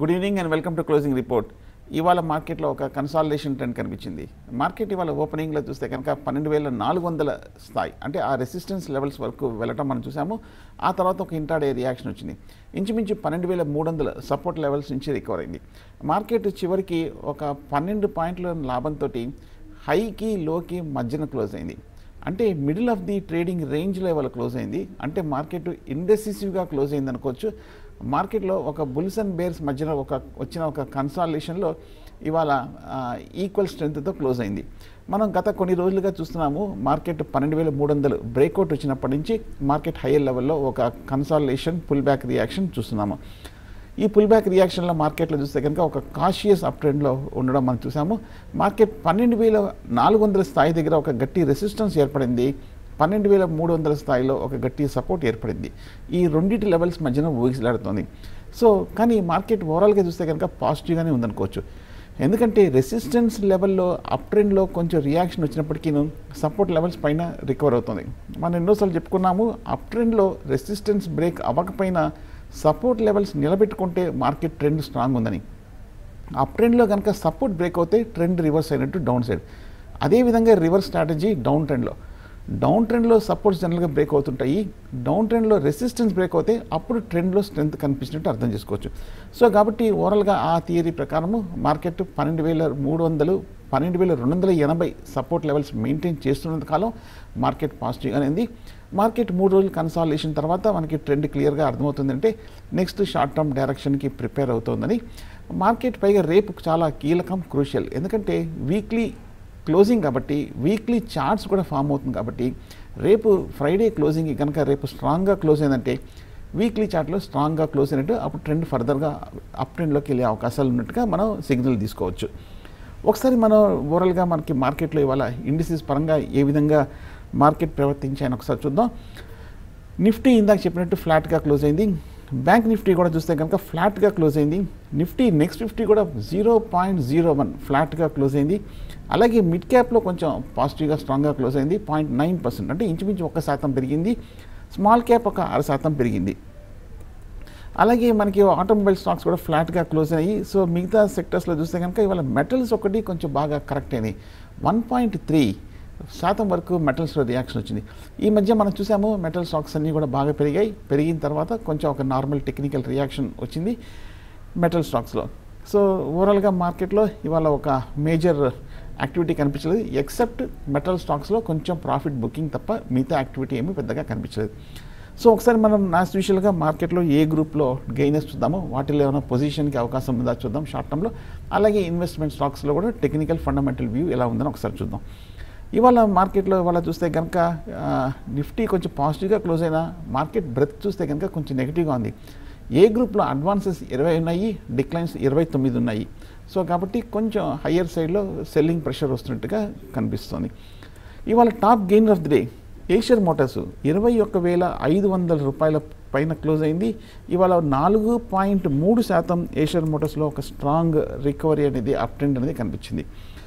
good evening and welcome to closing report ఇవాళ మార్కెట్లో ఒక కన్సాలిడేషన్ ట్రెండ్ కనిపించింది మార్కెట్ ఇవాళ ఓపెనింగ్లో చూస్తే కనుక పన్నెండు వేల నాలుగు వందల స్థాయి అంటే ఆ రెసిస్టెన్స్ లెవెల్స్ వరకు వెళ్ళటం మనం చూసాము ఆ తర్వాత ఒక ఇంటాడే రియాక్షన్ వచ్చింది ఇంచుమించు పన్నెండు వేల మూడు వందల సపోర్ట్ లెవెల్స్ నుంచి రికవర్ అయింది మార్కెట్ చివరికి ఒక పన్నెండు పాయింట్ల లాభంతో హైకి లోకి మధ్యన క్లోజ్ అయింది అంటే middle of the trading range level close అయింది అంటే మార్కెట్ ఇండెసిసివ్గా క్లోజ్ అయింది అనుకోవచ్చు మార్కెట్లో ఒక బుల్స్ అండ్ బేర్స్ మధ్యన ఒక వచ్చిన ఒక కన్సాలేషన్లో ఇవాళ ఈక్వల్ స్ట్రెంగ్త్తో క్లోజ్ అయింది మనం గత కొన్ని రోజులుగా చూస్తున్నాము మార్కెట్ పన్నెండు వేల మూడు వందలు బ్రేక్అవుట్ వచ్చినప్పటి నుంచి మార్కెట్ హైయర్ లెవెల్లో ఒక కన్సాలేషన్ పుల్ బ్యాక్ రియాక్షన్ చూస్తున్నాము ఈ పుల్ బ్యాక్ రియాక్షన్లో మార్కెట్లో చూస్తే కనుక ఒక కాషియస్ అప్ ట్రెండ్లో ఉండడం మనం చూసాము మార్కెట్ పన్నెండు వేల నాలుగు వందల స్థాయి దగ్గర ఒక గట్టి రెసిస్టెన్స్ ఏర్పడింది పన్నెండు వేల మూడు వందల స్థాయిలో ఒక గట్టి సపోర్ట్ ఏర్పడింది ఈ రెండింటి లెవెల్స్ మధ్యన ఊగిసలాడుతుంది సో కానీ మార్కెట్ ఓవరాల్గా చూస్తే కనుక పాజిటివ్గానే ఉందనుకోవచ్చు ఎందుకంటే రెసిస్టెన్స్ లెవెల్లో అప్ ట్రెండ్లో కొంచెం రియాక్షన్ వచ్చినప్పటికీ సపోర్ట్ లెవెల్స్ పైన రికవర్ అవుతుంది మనం ఎన్నోసార్లు చెప్పుకున్నాము అప్ ట్రెండ్లో రెసిస్టెన్స్ బ్రేక్ అవ్వకపోయినా సపోర్ట్ లెవెల్స్ నిలబెట్టుకుంటే మార్కెట్ ట్రెండ్ స్ట్రాంగ్ ఉందని అప్ ట్రెండ్లో కనుక సపోర్ట్ బ్రేక్ అవుతే ట్రెండ్ రివర్స్ అయినట్టు డౌన్ సైడ్ అదేవిధంగా రివర్స్ స్ట్రాటజీ డౌన్ ట్రెండ్లో డౌన్ ట్రెండ్లో సపోర్ట్స్ జనరల్గా బ్రేక్ అవుతుంటాయి డౌన్ ట్రెండ్లో రెసిస్టెన్స్ బ్రేక్ అవుతే అప్పుడు ట్రెండ్లో స్ట్రెంత్ కనిపించినట్టు అర్థం చేసుకోవచ్చు సో కాబట్టి ఓవరాల్గా ఆ థియరీ ప్రకారము మార్కెట్ పన్నెండు వేల మూడు వందలు పన్నెండు వేల రెండు వందల ఎనభై సపోర్ట్ లెవెల్స్ మెయింటైన్ చేస్తున్నంత కాలం మార్కెట్ పాజిటివ్గానే ఉంది మార్కెట్ మూడు రోజులు కన్సాలేషన్ తర్వాత మనకి ట్రెండ్ క్లియర్గా అర్థమవుతుందంటే నెక్స్ట్ షార్ట్ టర్మ్ డైరెక్షన్కి ప్రిపేర్ అవుతోందని మార్కెట్ పైగా రేపు చాలా కీలకం క్రూషియల్ ఎందుకంటే వీక్లీ క్లోజింగ్ కాబట్టి వీక్లీ చార్ట్స్ కూడా ఫామ్ అవుతుంది కాబట్టి రేపు ఫ్రైడే క్లోజింగ్ కనుక రేపు స్ట్రాంగ్గా క్లోజ్ అయిందంటే వీక్లీ చార్ట్లో స్ట్రాంగ్గా క్లోజ్ అయినట్టు అప్పుడు ట్రెండ్ ఫర్దర్గా అప్ ట్రెండ్లోకి వెళ్ళే అవకాశాలు ఉన్నట్టుగా మనం సిగ్నల్ తీసుకోవచ్చు ఒకసారి మనం ఓవరాల్గా మనకి మార్కెట్లో ఇవాళ ఇండిసెస్ పరంగా ఏ విధంగా మార్కెట్ ప్రవర్తించాయని ఒకసారి చూద్దాం నిఫ్టీ ఇందాక చెప్పినట్టు ఫ్లాట్గా క్లోజ్ అయింది బ్యాంక్ నిఫ్టీ కూడా చూస్తే కనుక ఫ్లాట్గా క్లోజ్ అయింది నిఫ్టీ నెక్స్ట్ ఫిఫ్టీ కూడా జీరో పాయింట్ జీరో వన్ ఫ్లాట్గా క్లోజ్ అయింది అలాగే మిడ్ క్యాప్లో కొంచెం పాజిటివ్గా స్ట్రాంగ్గా క్లోజ్ అయింది పాయింట్ నైన్ పర్సెంట్ అంటే ఇంచుమించు ఒక శాతం పెరిగింది స్మాల్ క్యాప్ ఒక అర శాతం పెరిగింది అలాగే మనకి ఆటోమొబైల్ స్టాక్స్ కూడా ఫ్లాట్గా క్లోజ్ అయ్యి సో మిగతా సెక్టర్స్లో చూస్తే కనుక ఇవాళ మెటల్స్ ఒకటి కొంచెం బాగా కరెక్ట్ అయినాయి వన్ పాయింట్ త్రీ శాతం వరకు మెటల్స్లో రియాక్షన్ వచ్చింది ఈ మధ్య మనం చూసాము మెటల్ స్టాక్స్ అన్నీ కూడా బాగా పెరిగాయి పెరిగిన తర్వాత కొంచెం ఒక నార్మల్ టెక్నికల్ రియాక్షన్ వచ్చింది మెటల్ స్టాక్స్లో సో ఓవరాల్గా మార్కెట్లో ఇవాళ ఒక మేజర్ యాక్టివిటీ కనిపించలేదు ఎక్సెప్ట్ మెటల్ స్టాక్స్లో కొంచెం ప్రాఫిట్ బుకింగ్ తప్ప మిగతా యాక్టివిటీ ఏమీ పెద్దగా కనిపించలేదు సో ఒకసారి మనం నాస్ యూజువల్గా మార్కెట్లో ఏ గ్రూప్లో గెయినర్స్ చూద్దాము వాటిలో ఏమైనా పొజిషన్కి అవకాశం ఉందా చూద్దాం షార్ట్ టర్మ్లో అలాగే ఇన్వెస్ట్మెంట్ స్టాక్స్లో కూడా టెక్నికల్ ఫండమెంటల్ వ్యూ ఎలా ఉందని ఒకసారి చూద్దాం ఇవాళ మార్కెట్లో ఇవాళ చూస్తే కనుక నిఫ్టీ కొంచెం పాజిటివ్గా క్లోజ్ అయినా మార్కెట్ బ్రెత్ చూస్తే కనుక కొంచెం నెగిటివ్గా ఉంది ఏ గ్రూప్లో అడ్వాన్సెస్ ఇరవై ఉన్నాయి డిక్లైన్స్ ఇరవై తొమ్మిది ఉన్నాయి సో కాబట్టి కొంచెం హయ్యర్ సైడ్లో సెల్లింగ్ ప్రెషర్ వస్తున్నట్టుగా కనిపిస్తుంది ఇవాళ top gainer of the day Eicher Motors ఇరవై ఒక్క వేల ఐదు వందల రూపాయల పైన క్లోజ్ అయింది ఇవాళ నాలుగు పాయింట్ మూడు శాతం ఏషియర్ మోటార్స్లో ఒక స్ట్రాంగ్ రికవరీ అనేది అప్ ట్రెండ్ అనేది కనిపించింది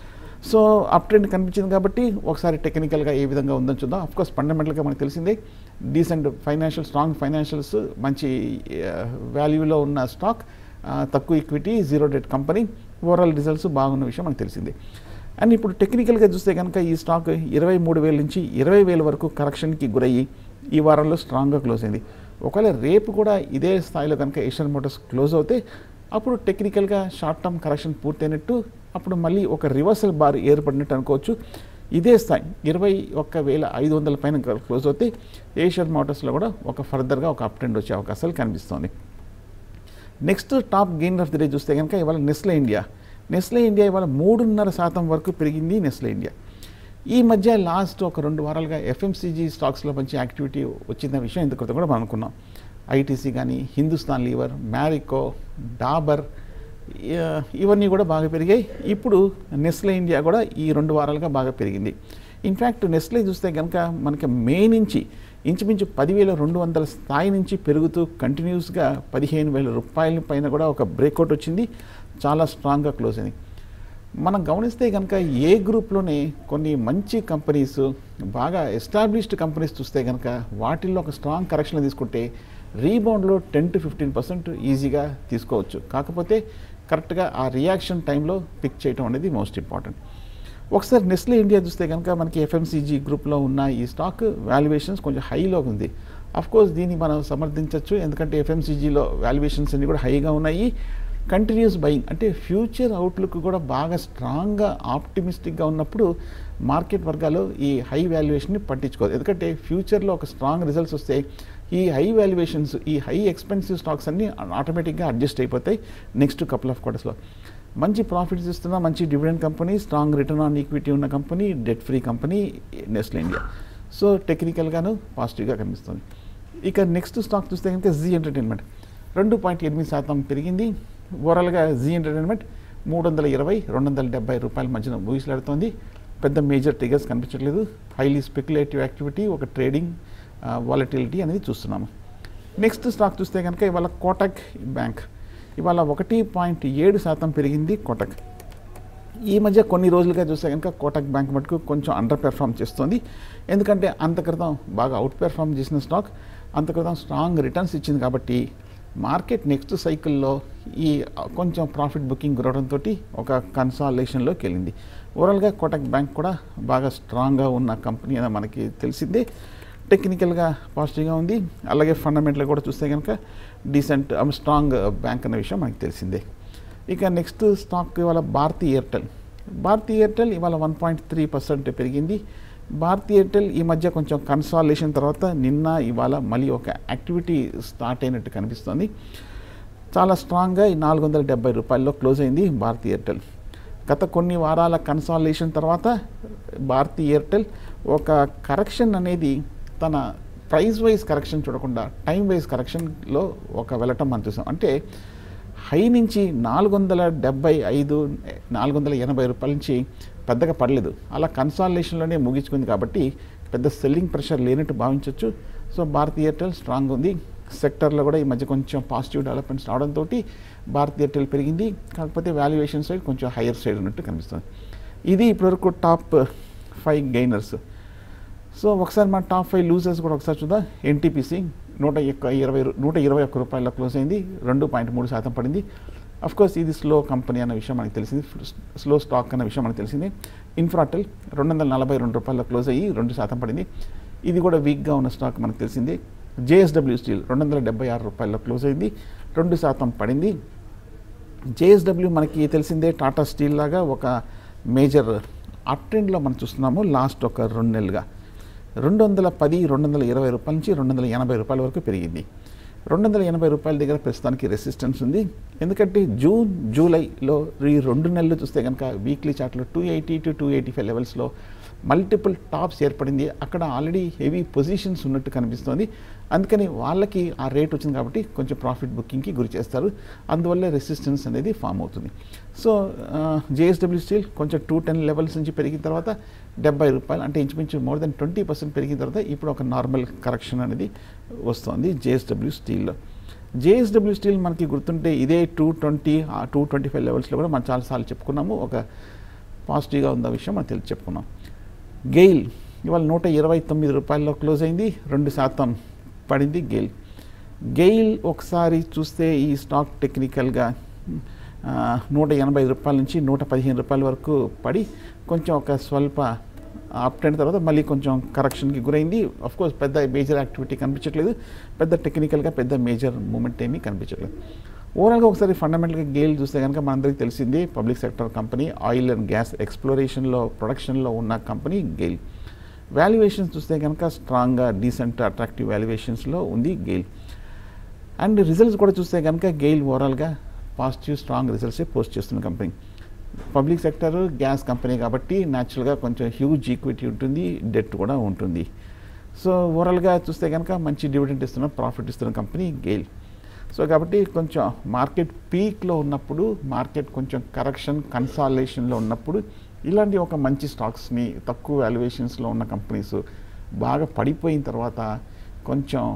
సో అప్ ట్రెండ్ కనిపించింది కాబట్టి ఒకసారి టెక్నికల్గా ఏ విధంగా ఉందని చూద్దాం అఫ్కోర్స్ ఫండమెంటల్గా మనకు తెలిసిందే డీసెంట్ ఫైనాన్షియల్ స్ట్రాంగ్ ఫైనాన్షియల్స్ మంచి వాల్యూలో ఉన్న స్టాక్ తక్కువ equity zero debt company overall results బాగున్న విషయం మనకు తెలిసిందే అండ్ ఇప్పుడు టెక్నికల్గా చూస్తే కనుక ఈ స్టాక్ ఇరవై మూడు వేల నుంచి ఇరవై వేల వరకు కరెక్షన్కి గురయ్యి ఈ వారంలో స్ట్రాంగ్గా క్లోజ్ అయింది ఒకవేళ రేపు కూడా ఇదే స్థాయిలో కనుక ఏషియన్ మోటార్స్ క్లోజ్ అవుతే అప్పుడు టెక్నికల్గా షార్ట్ టర్మ్ కరెక్షన్ పూర్తయినట్టు అప్పుడు మళ్ళీ ఒక రివర్సల్ బార్ ఏర్పడినట్టు అనుకోవచ్చు ఇదే స్థాయి ఇరవై ఒక్క వేల ఐదు వందల పైన క్లోజ్ అవుతే ఏషియన్ మోటార్స్లో కూడా ఒక ఫర్దర్గా ఒక అప్ ట్రెండ్ వచ్చే అవకాశాలు కనిపిస్తుంది next top gainer of the day చూస్తే కనుక ఇవాళ నెస్లే ఇండియా నెస్లే ఇండియా ఇవాళ మూడున్నర శాతం వరకు పెరిగింది నెస్లే ఇండియా ఈ మధ్య లాస్ట్ ఒక రెండు వారాలుగా ఎఫ్ఎంసీజీ స్టాక్స్లో మంచి యాక్టివిటీ వచ్చిన విషయం ఇంత క్రితం కూడా మనం అనుకున్నాం ఐటీసీ కానీ హిందుస్థాన్ లీవర్ మ్యారికో డాబర్ ఇవన్నీ కూడా బాగా పెరిగాయి ఇప్పుడు నెస్లే ఇండియా కూడా ఈ రెండు వారాలుగా బాగా పెరిగింది ఇన్ఫ్యాక్ట్ నెస్లే చూస్తే కనుక మనకి మే నుంచి ఇంచుమించు పదివేల రెండు వందల స్థాయి నుంచి పెరుగుతూ కంటిన్యూస్గా పదిహేను వేల రూపాయల పైన కూడా ఒక బ్రేక్అవుట్ వచ్చింది చాలా స్ట్రాంగ్గా క్లోజ్ అయింది మనం గమనిస్తే కనుక ఏ గ్రూప్లోనే కొన్ని మంచి కంపెనీస్ బాగా ఎస్టాబ్లిష్డ్ కంపెనీస్ చూస్తే కనుక వాటిల్లో ఒక స్ట్రాంగ్ కరెక్షన్ తీసుకుంటే రీబౌండ్లో టెన్ టు ఫిఫ్టీన్ పర్సెంట్ ఈజీగా తీసుకోవచ్చు కాకపోతే కరెక్ట్గా ఆ రియాక్షన్ టైంలో పిక్ చేయడం అనేది మోస్ట్ ఇంపార్టెంట్ ఒకసారి నెస్లే ఇండియా చూస్తే కనుక మనకి ఎఫ్ఎంసీజీ గ్రూప్లో ఉన్న ఈ స్టాక్ వాల్యుయేషన్స్ కొంచెం హైలో ఉంది అఫ్ కోర్స్ దీన్ని మనం సమర్థించవచ్చు ఎందుకంటే ఎఫ్ఎంసీజీలో వాల్యుయేషన్స్ అన్ని కూడా హైగా ఉన్నాయి కంటిన్యూస్ బయింగ్ అంటే ఫ్యూచర్ అవుట్లుక్ కూడా బాగా స్ట్రాంగ్గా ఆప్టిమిస్టిక్గా ఉన్నప్పుడు మార్కెట్ వర్గాలు ఈ హై వాల్యుయేషన్ని పట్టించుకోదు ఎందుకంటే ఫ్యూచర్లో ఒక స్ట్రాంగ్ రిజల్ట్స్ వస్తే ఈ హై వాల్యుయేషన్స్ ఈ హై ఎక్స్పెన్సివ్ స్టాక్స్ అన్నీ ఆటోమేటిక్గా అడ్జస్ట్ అయిపోతాయి నెక్స్ట్ కపుల్ ఆఫ్ క్వార్టర్స్లో మంచి ప్రాఫిట్స్ ఇస్తున్న మంచి dividend company strong return on equity ఉన్న company debt free company Nestle India so టెక్నికల్గాను పాజిటివ్గా కనిపిస్తుంది ఇక నెక్స్ట్ స్టాక్ చూస్తే కనుక జీ ఎంటర్టైన్మెంట్ రెండు పాయింట్ ఎనిమిది శాతం పెరిగింది ఓవరాల్గా జీ ఎంటర్టైన్మెంట్ మూడు వందల ఇరవై రెండు వందల డెబ్బై రూపాయల మధ్యన ఊగిసలాడుతోంది పెద్ద మేజర్ టిగర్స్ కనిపించట్లేదు హైలీ స్పెక్యులేటివ్ యాక్టివిటీ ఒక ట్రేడింగ్ వాలటిలిటీ అనేది చూస్తున్నాము నెక్స్ట్ స్టాక్ చూస్తే కనుక ఇవాళ కోటక్ బ్యాంక్ ఇవాళ ఒకటి పాయింట్ ఏడు శాతం పెరిగింది కోటక్ ఈ మధ్య కొన్ని రోజులుగా చూస్తే కనుక కోటక్ బ్యాంక్ మటుకు కొంచెం అండర్ పెర్ఫామ్ చేస్తుంది ఎందుకంటే అంత క్రితం బాగా అవుట్ పెర్ఫామ్ చేసిన స్టాక్ అంత క్రితం స్ట్రాంగ్ రిటర్న్స్ ఇచ్చింది కాబట్టి మార్కెట్ నెక్స్ట్ సైకిల్లో ఈ కొంచెం ప్రాఫిట్ బుకింగ్ గురవడంతో ఒక కన్సాలేషన్లోకి వెళ్ళింది ఓవరాల్గా కోటక్ బ్యాంక్ కూడా బాగా స్ట్రాంగ్గా ఉన్న కంపెనీ అని మనకి తెలిసిందే టెక్నికల్గా పాజిటివ్గా ఉంది అలాగే ఫండమెంటల్ కూడా చూస్తే కనుక డీసెంట్ స్ట్రాంగ్ బ్యాంక్ అనే విషయం మనకి తెలిసిందే ఇక నెక్స్ట్ స్టాక్ ఇవాళ భారతీ ఎయిర్టెల్ భారతీ ఎయిర్టెల్ ఇవాళ వన్ పాయింట్ త్రీ పర్సెంట్ పెరిగింది భారతీ ఎయిర్టెల్ ఈ మధ్య కొంచెం కన్సాలేషన్ తర్వాత నిన్న ఇవాళ మళ్ళీ ఒక యాక్టివిటీ స్టార్ట్ అయినట్టు కనిపిస్తుంది చాలా స్ట్రాంగ్గా ఈ నాలుగు వందల డెబ్బై రూపాయల్లో క్లోజ్ అయింది భారతీ ఎయిర్టెల్ గత కొన్ని వారాల కన్సాలేషన్ తర్వాత భారతీ ఎయిర్టెల్ ఒక కరెక్షన్ అనేది తన ప్రైస్ వైజ్ కరెక్షన్ చూడకుండా టైం వైజ్ కరెక్షన్లో ఒక వెళ్ళటం మనం చూసాం అంటే హై నుంచి నాలుగు వందల డెబ్బై ఐదు నాలుగు వందల ఎనభై రూపాయల నుంచి పెద్దగా పడలేదు అలా కన్సాలేషన్లోనే ముగించుకుంది కాబట్టి పెద్ద సెల్లింగ్ ప్రెషర్ లేనట్టు భావించవచ్చు సో భారతీ ఎయిర్టెల్ స్ట్రాంగ్ ఉంది సెక్టర్లో కూడా ఈ మధ్య కొంచెం పాజిటివ్ డెవలప్మెంట్స్ రావడంతో భారతీ ఎయిర్టెల్ పెరిగింది కాకపోతే వాల్యుయేషన్ సైడ్ కొంచెం హైయర్ సైడ్ ఉన్నట్టు కనిపిస్తుంది ఇది ఇప్పటివరకు టాప్ ఫైవ్ గెయినర్స్ సో ఒకసారి మన టాప్ ఫైవ్ లూజర్స్ కూడా ఒకసారి చూద్దాం ఎన్టీపీసీ నూట యొక్క ఇరవై రూ- నూట ఇరవై ఒక్క రూపాయల క్లోజ్ అయింది రెండు పాయింట్ మూడు శాతం పడింది అఫ్ కోర్స్ ఇది స్లో కంపెనీ అన్న విషయం మనకు తెలిసింది స్లో స్టాక్ అన్న విషయం మనకు తెలిసింది ఇన్ఫ్రాటెల్ రెండు వందల నలభై రెండు రూపాయల క్లోజ్ అయ్యి రెండు శాతం పడింది ఇది కూడా వీక్గా ఉన్న స్టాక్ మనకు తెలిసింది జేఎస్డబ్ల్యూ స్టీల్ రెండు వందల డెబ్బై ఆరు రూపాయల క్లోజ్ అయింది రెండు శాతం పడింది జేఎస్డబ్ల్యూ మనకి తెలిసిందే టాటా స్టీల్ లాగా ఒక మేజర్ అప్ ట్రెండ్లో మనం చూస్తున్నాము లాస్ట్ ఒక రెండు నెలలుగా రెండు వందల పది రెండు వందల ఇరవై రూపాయల నుంచి రెండు వందల ఎనభై రూపాయల వరకు పెరిగింది రెండు వందల ఎనభై రూపాయల దగ్గర ప్రస్తుతానికి రెసిస్టెన్స్ ఉంది ఎందుకంటే జూన్ జూలైలో ఈ రెండు నెలలు చూస్తే కనుక వీక్లీ చార్ట్లో two eighty to two eighty five లెవెల్స్లో మల్టిపుల్ టాప్స్ ఏర్పడింది అక్కడ ఆల్రెడీ హెవీ పొజిషన్స్ ఉన్నట్టు కనిపిస్తుంది అందుకని వాళ్ళకి ఆ రేట్ వచ్చింది కాబట్టి కొంచెం ప్రాఫిట్ బుకింగ్కి గురి చేస్తారు అందువల్ల రెసిస్టెన్స్ అనేది ఫామ్ అవుతుంది సో జేఎస్డబ్ల్యూ స్టీల్ కొంచెం టూ టెన్ లెవెల్స్ నుంచి పెరిగిన తర్వాత డెబ్బై రూపాయలు అంటే ఇంచుమించు మోర్ దెన్ ట్వంటీ పర్సెంట్ పెరిగిన తర్వాత ఇప్పుడు ఒక నార్మల్ కరెక్షన్ అనేది వస్తుంది జేఎస్డబ్ల్యూ స్టీల్లో జేఎస్డబ్ల్యూ స్టీల్ మనకి గుర్తుంటే ఇదే two twenty two twenty five లెవెల్స్లో కూడా మనం చాలాసార్లు చెప్పుకున్నాము ఒక పాజిటివ్గా ఉన్న విషయం మనం తెలిసి చెప్పుకున్నాం గెయిల్ ఇవాళ నూట ఇరవై తొమ్మిది రూపాయల్లో క్లోజ్ అయింది రెండు శాతం పడింది గెయిల్ గెయిల్ ఒకసారి చూస్తే ఈ స్టాక్ టెక్నికల్గా ఆ, నూట ఎనభై రూపాయల నుంచి నూట పదిహేను రూపాయల వరకు పడి కొంచెం ఒక స్వల్ప అప్ ట్రెండ్ తర్వాత మళ్ళీ కొంచెం కరెక్షన్కి గురైంది అఫ్ కోర్స్ పెద్ద మేజర్ యాక్టివిటీ కనిపించట్లేదు పెద్ద టెక్నికల్గా పెద్ద మేజర్ మూమెంట్ ఏమీ కనిపించట్లేదు ఓవరాల్గా ఒకసారి ఫండమెంటల్గా గేల్ చూస్తే కనుక మనందరికీ తెలిసింది public sector company oil and gas ఎక్స్ప్లోరేషన్లో ప్రొడక్షన్లో ఉన్న కంపెనీ గెయిల్ వాల్యుయేషన్స్ చూస్తే కనుక స్ట్రాంగ్గా డీసెంట్ అట్రాక్టివ్ వాల్యుయేషన్స్లో ఉంది గెయిల్ అండ్ రిజల్ట్స్ కూడా చూస్తే కనుక గెయిల్ ఓవరాల్గా పాజిటివ్ స్ట్రాంగ్ రిజల్ట్సే పోస్ట్ చేస్తున్న company public sector gas company కాబట్టి న్యాచురల్గా కొంచెం హ్యూజ్ ఈక్విటీ ఉంటుంది డెట్ కూడా ఉంటుంది సో ఓవరాల్గా చూస్తే కనుక మంచి డివిడెంట్ ఇస్తున్న ప్రాఫిట్ ఇస్తున్న కంపెనీ గెయిల్ సో కాబట్టి కొంచెం మార్కెట్ పీక్లో ఉన్నప్పుడు మార్కెట్ కొంచెం కరెక్షన్ కన్సాలేషన్లో ఉన్నప్పుడు ఇలాంటి ఒక మంచి స్టాక్స్ని తక్కువ వాల్యుయేషన్స్లో ఉన్న కంపెనీస్ బాగా పడిపోయిన తర్వాత కొంచెం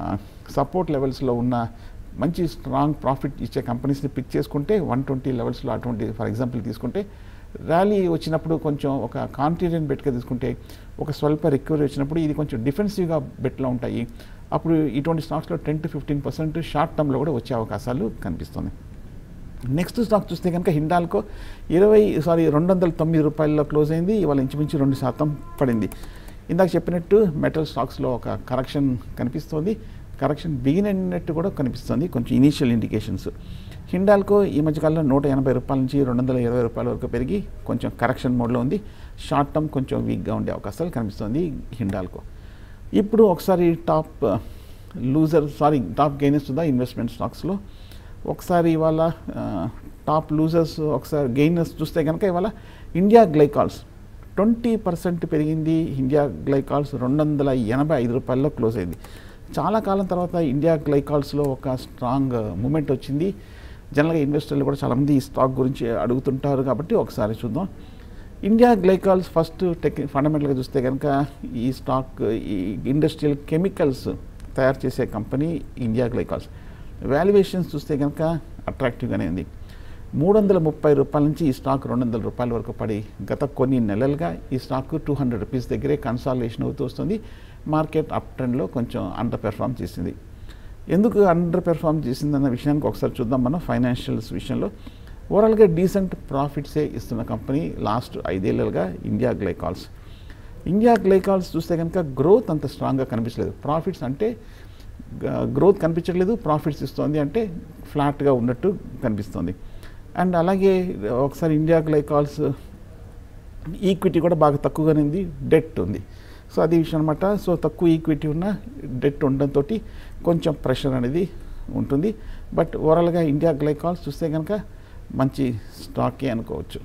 సపోర్ట్ లెవెల్స్లో ఉన్న మంచి స్ట్రాంగ్ ప్రాఫిట్ ఇచ్చే కంపెనీస్ని పిక్ చేసుకుంటే వన్ ట్వంటీ లెవెల్స్లో అటువంటి ఫర్ ఎగ్జాంపుల్ తీసుకుంటే ర్యాలీ వచ్చినప్పుడు కొంచెం ఒక కాంట్రీరియన్ బెట్గా తీసుకుంటే ఒక స్వల్ప రికవరీ వచ్చినప్పుడు ఇది కొంచెం డిఫెన్సివ్గా బెట్లో ఉంటాయి అప్పుడు ఇటువంటి స్టాక్స్లో ten to fifteen percent short టర్మ్లో కూడా వచ్చే అవకాశాలు కనిపిస్తుంది నెక్స్ట్ స్టాక్ చూస్తే కనుక హిండాల్కో ఇరవై సారీ రెండు వందల తొమ్మిది రూపాయల్లో క్లోజ్ అయింది ఇవాళ ఇంచుమించు రెండు శాతం పడింది ఇందాక చెప్పినట్టు మెటల్ స్టాక్స్లో ఒక కరెక్షన్ కనిపిస్తోంది కరెక్షన్ బిగిన్ అయినట్టు కూడా కనిపిస్తుంది కొంచెం ఇనీషియల్ ఇండికేషన్స్ హిండాల్కో ఈ మధ్యకాలంలో నూట ఎనభై రూపాయల నుంచి రెండు వందల ఇరవై రూపాయల వరకు పెరిగి కొంచెం కరెక్షన్ మోడ్లో ఉంది షార్ట్ టర్మ్ కొంచెం వీక్గా ఉండే అవకాశాలు కనిపిస్తుంది హిండాల్కో ఇప్పుడు ఒకసారి top loser sorry top gainers ఉందా ఇన్వెస్ట్మెంట్ స్టాక్స్లో ఒకసారి ఇవాళ ఆ, టాప్ లూజర్స్ ఒకసారి గెయినర్స్ చూస్తే కనుక ఇవాళ ఇండియా గ్లైకాల్స్ ట్వంటీ పర్సెంట్ పెరిగింది ఇండియా గ్లైకాల్స్ రెండు వందల ఎనభై ఐదు రూపాయల్లో క్లోజ్ అయింది చాలా కాలం తర్వాత ఇండియా గ్లైకాల్స్లో ఒక స్ట్రాంగ్ మూమెంట్ వచ్చింది జనరల్గా ఇన్వెస్టర్లు కూడా చాలామంది ఈ స్టాక్ గురించి అడుగుతుంటారు కాబట్టి ఒకసారి చూద్దాం ఇండియా గ్లైకాల్స్ ఫస్ట్ టెక్ ఫండమెంటల్గా చూస్తే కనుక ఈ స్టాక్ ఈ ఇండస్ట్రియల్ కెమికల్స్ తయారు చేసే కంపెనీ ఇండియా గ్లైకాల్స్ వాల్యుయేషన్స్ చూస్తే కనుక అట్రాక్టివ్గానే ఉంది మూడు వందల ముప్పై రూపాయల నుంచి ఈ స్టాక్ రెండు వందల రూపాయల వరకు పడి గత కొన్ని నెలలుగా ఈ స్టాక్ టూ హండ్రెడ్ రూపీస్ దగ్గరే కన్సాలిడేషన్ అవుతూ వస్తుంది మార్కెట్ అప్ ట్రెండ్లో కొంచెం అండర్ పెర్ఫామ్ చేసింది ఎందుకు అండర్ పెర్ఫామ్ చేసిందన్న విషయానికి ఒకసారి చూద్దాం మనం ఫైనాన్షియల్స్ విషయంలో ఓవరాల్గా డీసెంట్ ప్రాఫిట్సే ఇస్తున్న కంపెనీ లాస్ట్ ఐదేళ్లుగా ఇండియా గ్లైకాల్స్ ఇండియా గ్లైకాల్స్ చూస్తే కనుక గ్రోత్ అంత స్ట్రాంగ్గా కనిపించలేదు ప్రాఫిట్స్ అంటే గ్రోత్ కనిపించట్లేదు ప్రాఫిట్స్ ఇస్తుంది అంటే ఫ్లాట్గా ఉన్నట్టు కనిపిస్తుంది అండ్ అలాగే ఒకసారి ఇండియా గ్లైకాల్స్ ఈక్విటీ కూడా బాగా తక్కువగానే ఉంది డెట్ ఉంది సో అది విషయం అనమాట సో తక్కువ ఈక్విటీ ఉన్న డెట్ ఉండడంతో కొంచెం ప్రెషర్ అనేది ఉంటుంది బట్ ఓవరాల్గా ఇండియా గ్లైకాల్స్ చూస్తే కనుక మంచి స్టాకే అనుకోవచ్చు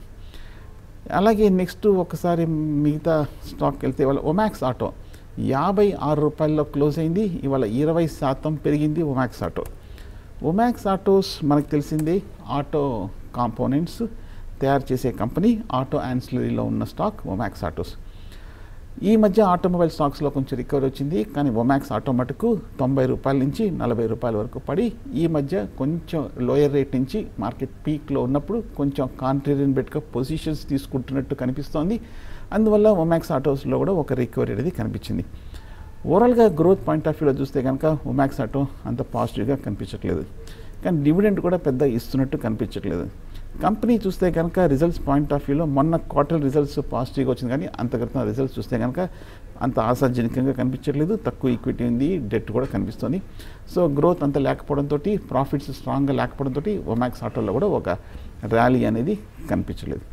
అలాగే నెక్స్ట్ ఒకసారి మిగతా స్టాక్ వెళ్తే ఇవాళ ఒమాక్స్ ఆటో యాభై ఆరు రూపాయల్లో క్లోజ్ అయింది ఇవాళ ఇరవై శాతం పెరిగింది ఒమాక్స్ ఆటో ఒమాక్స్ ఆటోస్ మనకు తెలిసింది ఆటో కాంపోనెంట్స్ తయారు చేసే కంపెనీ ఆటో యాన్సిలరీలో ఉన్న స్టాక్ ఒమాక్స్ ఆటోస్ ఈ మధ్య ఆటోమొబైల్ స్టాక్స్లో కొంచెం రికవరీ వచ్చింది కానీ ఒమాక్స్ ఆటో మటుకు తొంభై రూపాయల నుంచి నలభై రూపాయల వరకు పడి ఈ మధ్య కొంచెం లోయర్ రేట్ నుంచి మార్కెట్ పీక్లో ఉన్నప్పుడు కొంచెం కాంట్రేరియన్ బెట్గా పొజిషన్స్ తీసుకుంటున్నట్టు కనిపిస్తోంది అందువల్ల ఒమాక్స్ ఆటోస్లో కూడా ఒక రికవరీ అనేది కనిపించింది ఓవరాల్గా గ్రోత్ పాయింట్ ఆఫ్ వ్యూలో చూస్తే కనుక ఒమాక్స్ ఆటో అంత పాజిటివ్గా కనిపించట్లేదు కానీ డివిడెండ్ కూడా పెద్ద ఇస్తున్నట్టు కనిపించట్లేదు కంపెనీ చూస్తే కనుక రిజల్ట్స్ పాయింట్ ఆఫ్ వ్యూలో మొన్న క్వార్టర్ రిజల్ట్స్ పాజిటివ్గా వచ్చింది కానీ అంతగతం రిజల్ట్స్ చూస్తే కనుక అంత ఆశాజనకంగా కనిపించట్లేదు తక్కువ ఈక్విటీ ఉంది డెట్ కూడా కనిపిస్తుంది సో గ్రోత్ అంత లేకపోవడంతో ప్రాఫిట్స్ స్ట్రాంగ్గా లేకపోవడంతో ఒమాక్స్ ఆటోలో కూడా ఒక ర్యాలీ అనేది కనిపించలేదు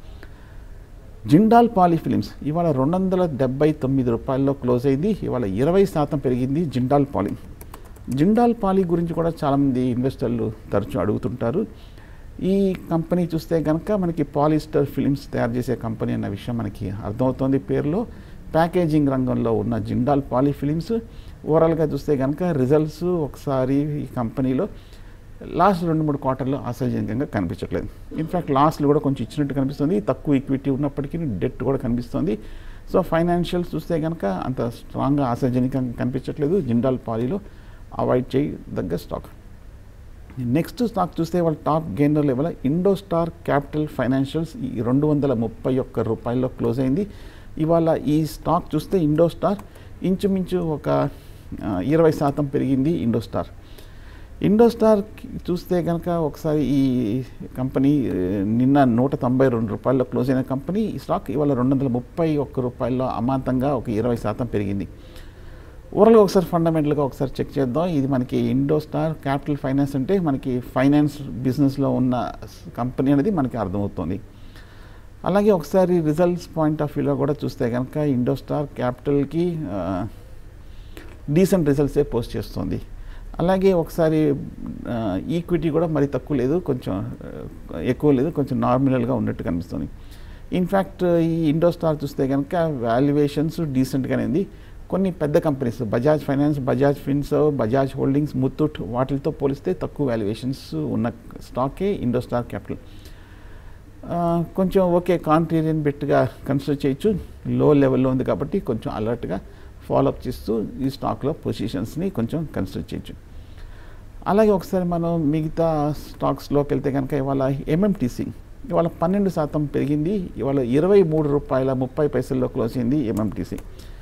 జిండాల్ పాలీ ఫిలిమ్స్ ఇవాళ రెండు వందల డెబ్బై తొమ్మిది రూపాయల్లో క్లోజ్ అయింది ఇవాళ ఇరవై శాతం పెరిగింది జిండాల్ పాలీ జిండాల్ పాలీ గురించి కూడా చాలామంది ఇన్వెస్టర్లు తరచూ అడుగుతుంటారు ఈ కంపెనీ చూస్తే కనుక మనకి పాలిస్టర్ ఫిలిమ్స్ తయారు చేసే కంపెనీ అన్న విషయం మనకి అర్థమవుతోంది పేరులో ప్యాకేజింగ్ రంగంలో ఉన్న జిండాల్ పాలీ ఫిలిమ్స్ ఓవరాల్గా చూస్తే కనుక రిజల్ట్స్ ఒకసారి ఈ కంపెనీలో లాస్ట్ రెండు మూడు క్వార్టర్లో ఆశాజనకంగా కనిపించట్లేదు ఇన్ఫ్యాక్ట్ లాస్ట్లు కూడా కొంచెం ఇచ్చినట్టు కనిపిస్తుంది తక్కువ ఈక్విటీ ఉన్నప్పటికీ డెట్ కూడా కనిపిస్తుంది సో ఫైనాన్షియల్స్ చూస్తే కనుక అంత స్ట్రాంగ్గా ఆశాజనకంగా కనిపించట్లేదు జిండాల్ పాలీలో అవాయిడ్ చేయదగ్గ స్టాక్ నెక్స్ట్ స్టాక్ చూస్తే వాళ్ళ top gainer level IndoStar capital financials ఈ రెండు వందల ముప్పై ఒక్క రూపాయల్లో క్లోజ్ అయింది ఇవాళ ఈ స్టాక్ చూస్తే ఇండోస్టార్ ఇంచుమించు ఒక ఆ, ఇరవై శాతం పెరిగింది ఇండోస్టార్ ఇండోస్టార్ చూస్తే కనుక ఒకసారి ఈ కంపెనీ ఆ, నిన్న నూట తొంభై రెండు రూపాయల్లో క్లోజ్ అయిన కంపెనీ ఈ స్టాక్ ఇవాళ రెండు వందల ముప్పై ఒక్క రూపాయల్లో అమాంతంగా ఒక ఇరవై శాతం పెరిగింది ఓవరాల్గా ఒకసారి ఫండమెంటల్గా ఒకసారి చెక్ చేద్దాం ఇది మనకి ఇండోస్టార్ క్యాపిటల్ ఫైనాన్స్ అంటే మనకి ఫైనాన్స్ బిజినెస్లో ఉన్న కంపెనీ అనేది మనకి అర్థమవుతుంది అలాగే ఒకసారి రిజల్ట్స్ పాయింట్ ఆఫ్ వ్యూలో కూడా చూస్తే కనుక ఇండోస్టార్ క్యాపిటల్కి డీసెంట్ రిజల్ట్సే పోస్ట్ చేస్తుంది అలాగే ఒకసారి ఈక్విటీ కూడా మరి తక్కువ లేదు కొంచెం ఆ, ఎక్కువ లేదు కొంచెం నార్మల్గా ఉన్నట్టు కనిపిస్తుంది ఇన్ఫ్యాక్ట్ ఈ ఇండోస్టార్ చూస్తే కనుక వాల్యుయేషన్స్ డీసెంట్గానే ఉంది కొన్ని పెద్ద companies Bajaj finance Bajaj Finserv Bajaj holdings Muthoot వాటితో పోలిస్తే తక్కువ వాల్యుయేషన్స్ ఉన్న స్టాకే ఇండోస్టార్ క్యాపిటల్ ఆ, కొంచెం ఓకే కాంట్రీరియన్ బెట్గా కన్సిడర్ చేయొచ్చు లో లెవెల్లో ఉంది కాబట్టి కొంచెం అలర్ట్గా ఫాలోఅప్ చేస్తూ ఈ స్టాక్లో పొజిషన్స్ని కొంచెం కన్సిడర్ చేయొచ్చు అలాగే ఒకసారి మనం మిగతా స్టాక్స్లోకి వెళ్తే కనుక ఇవాళ ఎంఎంటీసీ ఇవాళ పన్నెండు శాతం పెరిగింది ఇవాళ ఇరవై మూడు రూపాయల ముప్పై పైసల్లో క్లోజ్ అయింది ఎంఎంటీసీ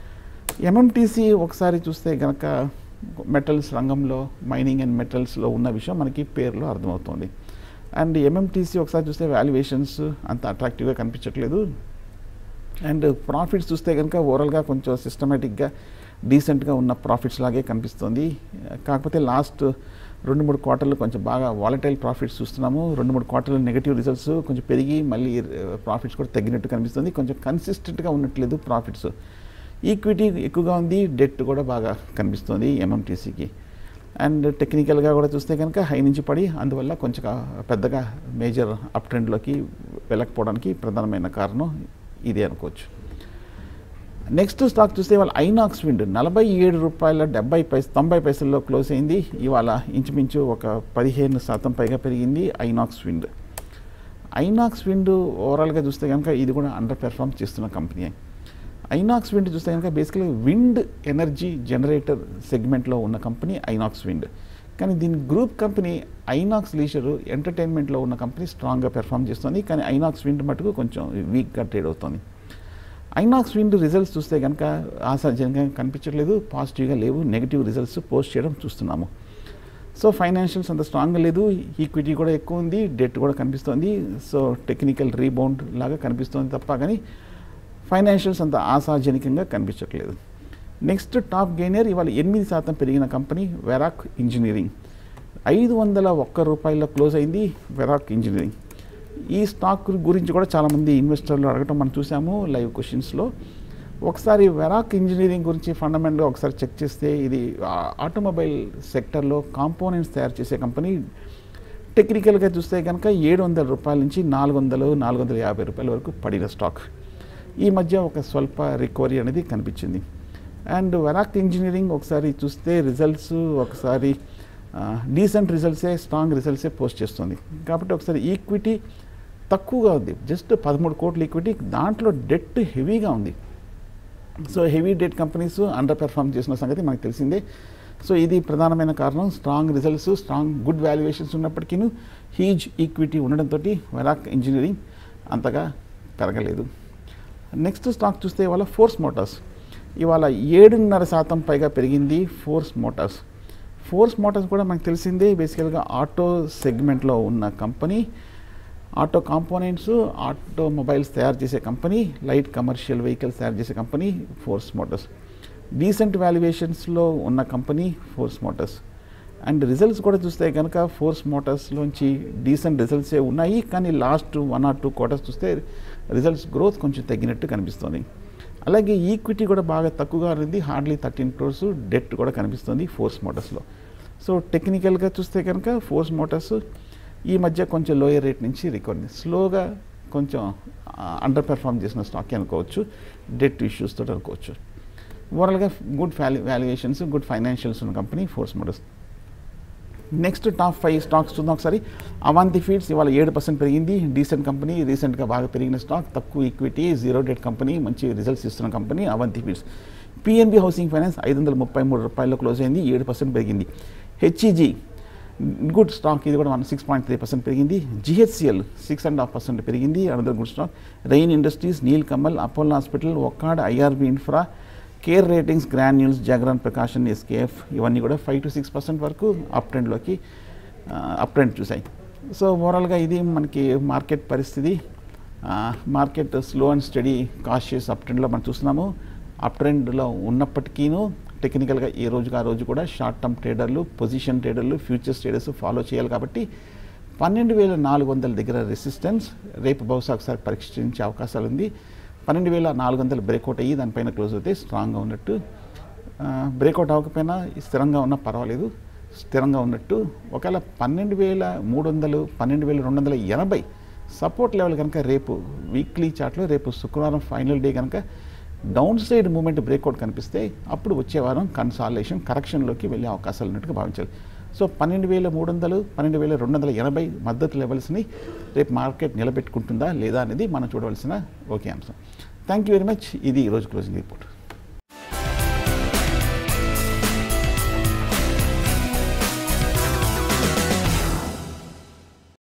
ఎంఎంటీసీ ఒకసారి చూస్తే గనక మెటల్స్ రంగంలో మైనింగ్ అండ్ మెటల్స్లో ఉన్న విషయం మనకి పేరులో అర్థమవుతుంది అండ్ ఎంఎంటీసీ ఒకసారి చూస్తే వాల్యుయేషన్స్ అంత అట్రాక్టివ్గా కనిపించట్లేదు అండ్ ప్రాఫిట్స్ చూస్తే కనుక ఓవరాల్గా కొంచెం సిస్టమేటిక్గా డీసెంట్గా ఉన్న ప్రాఫిట్స్ లాగే కనిపిస్తుంది కాకపోతే లాస్ట్ రెండు మూడు క్వార్టర్లు కొంచెం బాగా వాలటైల్ ప్రాఫిట్స్ చూస్తున్నాము రెండు మూడు క్వార్టర్లు నెగిటివ్ రిజల్ట్స్ కొంచెం పెరిగి మళ్ళీ ప్రాఫిట్స్ కూడా తగ్గినట్టు కనిపిస్తుంది కొంచెం కన్సిస్టెంట్గా ఉన్నట్లేదు ప్రాఫిట్స్ ఈక్విటీ ఎక్కువగా ఉంది డెట్ కూడా బాగా కనిపిస్తుంది ఎంఎంటీసీకి అండ్ టెక్నికల్గా కూడా చూస్తే కనుక హై నుంచి పడి అందువల్ల కొంచెం పెద్దగా మేజర్ అప్ ట్రెండ్లోకి వెళ్ళకపోవడానికి ప్రధానమైన కారణం ఇదే అనుకోవచ్చు నెక్స్ట్ స్టాక్ చూస్తే ఇవాళ ఐనాక్స్ విండ్ నలభై ఏడు రూపాయల డెబ్బై పైస తొంభై పైసల్లో క్లోజ్ అయింది ఇవాళ ఇంచుమించు ఒక పదిహేను శాతం పైగా పెరిగింది ఐనాక్స్ విండ్ ఐనాక్స్ విండ్ ఓవరాల్గా చూస్తే కనుక ఇది కూడా అండర్ పెర్ఫామ్ చేస్తున్న కంపెనీ ఐనాక్స్ విండ్ చూస్తే కనుక బేసికలీ విండ్ ఎనర్జీ జనరేటర్ సెగ్మెంట్లో ఉన్న కంపెనీ ఐనాక్స్ విండ్ కానీ దీని గ్రూప్ కంపెనీ ఐనాక్స్ లీషరు ఎంటర్టైన్మెంట్లో ఉన్న కంపెనీ స్ట్రాంగ్గా పెర్ఫామ్ చేస్తుంది కానీ ఐనాక్స్ విండ్ మటుకు కొంచెం వీక్గా ట్రేడ్ అవుతుంది ఐనాక్స్ విండ్ రిజల్ట్స్ చూస్తే కనుక ఆశాజనకంగా కనిపించట్లేదు పాజిటివ్గా లేవు నెగిటివ్ రిజల్ట్స్ పోస్ట్ చేయడం చూస్తున్నాము సో ఫైనాన్షియల్స్ అంత స్ట్రాంగ్గా లేదు ఈక్విటీ కూడా ఎక్కువ ఉంది డెట్ కూడా కనిపిస్తుంది సో టెక్నికల్ రీబౌండ్ లాగా కనిపిస్తుంది తప్ప కానీ ఫైనాన్షియల్స్ అంత ఆశాజనకంగా కనిపించట్లేదు నెక్స్ట్ టాప్ గెయినర్ ఇవాళ ఎనిమిది శాతం పెరిగిన కంపెనీ వెరాక్ ఇంజనీరింగ్ ఐదు వందల ఒక్క రూపాయల్లో క్లోజ్ అయింది వెరాక్ ఇంజనీరింగ్ ఈ స్టాక్ గురించి కూడా చాలామంది ఇన్వెస్టర్లు అడగటం మనం చూసాము లైవ్ క్వశ్చన్స్లో ఒకసారి వెరాక్ ఇంజనీరింగ్ గురించి ఫండమెంటల్గా ఒకసారి చెక్ చేస్తే ఇది ఆటోమొబైల్ సెక్టర్లో కాంపోనెంట్స్ తయారు చేసే కంపెనీ టెక్నికల్గా చూస్తే కనుక ఏడు వందల రూపాయల నుంచి నాలుగు వందలు నాలుగు వందల యాభై రూపాయల వరకు పడిన స్టాక్ ఈ మధ్య ఒక స్వల్ప రికవరీ అనేది కనిపించింది అండ్ వెరాక్ ఇంజనీరింగ్ ఒకసారి చూస్తే రిజల్ట్స్ ఒకసారి డీసెంట్ రిజల్ట్సే స్ట్రాంగ్ రిజల్ట్సే పోస్ట్ చేస్తుంది కాబట్టి ఒకసారి ఈక్విటీ తక్కువగా ఉంది జస్ట్ పదమూడు కోట్ల ఈక్విటీ దాంట్లో డెట్ హెవీగా ఉంది so heavy debt companies under perform చేసిన సంగతి మనకు తెలిసిందే సో ఇది ప్రధానమైన కారణం strong results strong good valuations ఉన్నప్పటికీ హీజ్ ఈక్విటీ ఉండడంతో వెరాక్ ఇంజనీరింగ్ అంతగా పెరగలేదు నెక్స్ట్ స్టాక్ చూస్తే ఇవాళ ఫోర్స్ మోటార్స్ ఇవాళ ఏడున్నర శాతం పైగా పెరిగింది ఫోర్స్ మోటార్స్ ఫోర్స్ మోటార్స్ కూడా మనకు తెలిసిందే బేసికల్గా ఆటో సెగ్మెంట్లో ఉన్న కంపెనీ ఆటో కాంపోనెంట్స్ ఆటోమొబైల్స్ తయారు చేసే కంపెనీ లైట్ కమర్షియల్ వెహికల్స్ తయారు చేసే కంపెనీ ఫోర్స్ మోటార్స్ డీసెంట్ వాల్యుయేషన్స్లో ఉన్న company Force Motors and results కూడా చూస్తే కనుక ఫోర్స్ మోటార్స్లోంచి డీసెంట్ రిజల్ట్సే ఉన్నాయి కానీ last one or two quarters చూస్తే రిజల్ట్స్ గ్రోత్ కొంచెం తగ్గినట్టు కనిపిస్తుంది అలాగే ఈక్విటీ కూడా బాగా తక్కువగా ఉంది హార్డ్లీ థర్టీన్ క్రోర్స్ డెట్ కూడా కనిపిస్తుంది ఫోర్స్ మోటార్స్లో సో టెక్నికల్గా చూస్తే కనుక ఫోర్స్ మోటార్స్ ఈ మధ్య కొంచెం లోయర్ రేట్ నుంచి రికవరీ స్లోగా కొంచెం అండర్ పెర్ఫామ్ చేసిన స్టాక్ అనుకోవచ్చు డెట్ ఇష్యూస్ తోటి అనుకోవచ్చు ఓవరాల్గా good value valuations good financials ఉన్న company Force Motors next top five stocks చూద్దాం ఒకసారి అవంతి ఫీడ్స్ ఇవాళ ఏడు పర్సెంట్ పెరిగింది డీసెంట్ కంపెనీ రీసెంట్గా బాగా పెరిగిన స్టాక్ తక్కువ ఈక్విటీ జీరో డెట్ కంపెనీ మంచి రిజల్ట్స్ ఇస్తున్న company Avanti feeds PNB housing finance ఐదు వందల ముప్పై మూడు రూపాయల్లో క్లోజ్ అయింది ఏడు పర్సెంట్ పెరిగింది హెచ్ఈజీ గుడ్ స్టాక్ ఇది కూడా one six point three percent పెరిగింది GHCL six and half percent పెరిగింది another good stock Rain Industries Nilkamal Apollo hospital Wockhardt IRB infra Care ratings Granules Jagran Prakashan SKF ఇవన్నీ కూడా ఫైవ్ టు సిక్స్ పర్సెంట్ వరకు up ట్రెండ్లోకి up trend చూసాయి so ఓవరాల్గా ఇది మనకి మార్కెట్ పరిస్థితి market slow and steady cautious up ట్రెండ్లో మనం చూస్తున్నాము అప్ ట్రెండ్లో ఉన్నప్పటికీను టెక్నికల్గా ఏ రోజుకి ఆ రోజు కూడా షార్ట్ టర్మ్ ట్రేడర్లు పొజిషన్ ట్రేడర్లు ఫ్యూచర్స్ ట్రేడర్స్ ఫాలో చేయాలి కాబట్టి పన్నెండు వేల నాలుగు వందల దగ్గర రెసిస్టెన్స్ రేపు బహుశా ఒకసారి పరీక్షించే అవకాశాలు ఉంది పన్నెండు వేల నాలుగు వందలు బ్రేక్అవుట్ అయ్యి దానిపైన క్లోజ్ అవుతే స్ట్రాంగ్గా ఉన్నట్టు బ్రేక్అవుట్ అవ్వకపోయినా స్థిరంగా ఉన్నా పర్వాలేదు స్థిరంగా ఉన్నట్టు ఒకవేళ పన్నెండు వేల మూడు వందలు పన్నెండు వేల రెండు వందల ఎనభై సపోర్ట్ లెవెల్ కనుక రేపు వీక్లీ చార్ట్లో రేపు శుక్రవారం ఫైనల్ డే కనుక డౌన్ సైడ్ మూమెంట్ బ్రేక్అవుట్ కనిపిస్తే అప్పుడు వచ్చే వారం కన్సాలేషన్ కరెక్షన్లోకి వెళ్ళే అవకాశాలు ఉన్నట్టుగా భావించాలి సో పన్నెండు వేల మూడు వందలు పన్నెండు వేల రెండు వందల ఎనభై మద్దతు లెవెల్స్ని రేపు మార్కెట్ నిలబెట్టుకుంటుందా లేదా అనేది మనం చూడవలసిన ఒకే అంశం థ్యాంక్ యూ వెరీ మచ్ ఇది ఈరోజు క్లోజింగ్ రిపోర్ట్